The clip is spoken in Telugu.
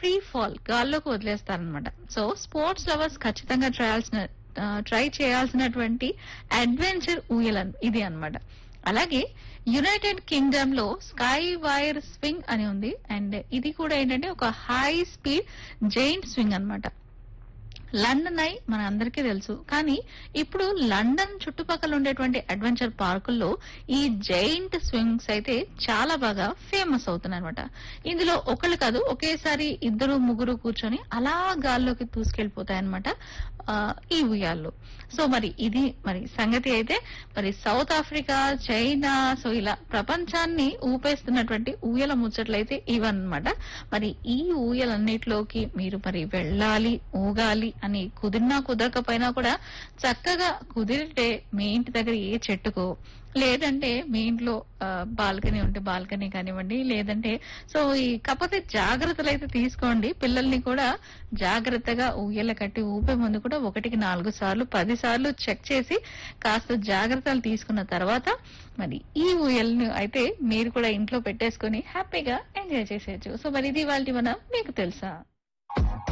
ఫ్రీ ఫాల్ గాల్లోకి వదిలేస్తారనమాట సో స్పోర్ట్స్ లవర్స్ ఖచ్చితంగా ట్రయాల్సిన ట్రై చేయాల్సినటువంటి అడ్వెంచర్ ఊయల ఇది అన్నమాట అలాగే యునైటెడ్ కింగ్డమ్ లో స్కై వైర్ స్వింగ్ అని ఉంది అండ్ ఇది కూడా ఏంటంటే ఒక హై స్పీడ్ జైంట్ స్వింగ్ అన్నమాట లండన్ ఐ మన అందరికీ తెలుసు కానీ ఇప్పుడు లండన్ చుట్టుపక్కల ఉండేటువంటి అడ్వెంచర్ పార్కుల్లో ఈ జైంట్ స్వింగ్స్ అయితే చాలా బాగా ఫేమస్ అవుతున్నాయి అనమాట ఇందులో ఒకళ్ళు కాదు ఒకేసారి ఇద్దరు ముగ్గురు కూర్చొని అలా గాల్లోకి దూసుకెళ్లిపోతాయన్నమాట ఆ, ఈ ఉయ్యాల్లో సో మరి ఇది మరి సంగతి అయితే మరి సౌత్ ఆఫ్రికా చైనా సో ఇలా ప్రపంచాన్ని ఊపేస్తున్నటువంటి ఊయల ముచ్చట్లయితే ఇవన్నమాట మరి ఈ ఊయలన్నిటిలోకి మీరు మరి వెళ్ళాలి ఊగాలి అని కుదిరినా కుదరకపోయినా కూడా చక్కగా కుదిరితే మీ ఇంటి దగ్గర ఏ చెట్టుకో లేదంటే మీ ఇంట్లో బాల్కనీ ఉంటే బాల్కనీ కానివ్వండి లేదంటే సో ఈ కాకపోతే జాగ్రత్తలు అయితే తీసుకోండి పిల్లల్ని కూడా జాగ్రత్తగా ఊయల కట్టి ఊపే ముందు కూడా ఒకటికి నాలుగు సార్లు పది సార్లు చెక్ చేసి కాస్త జాగ్రత్తలు తీసుకున్న తర్వాత మరి ఈ ఊయల్ని అయితే మీరు కూడా ఇంట్లో పెట్టేసుకొని హ్యాపీగా ఎంజాయ్ చేసేయచ్చు సో మరి ఇది వాళ్ళ మనం మీకు తెలుసా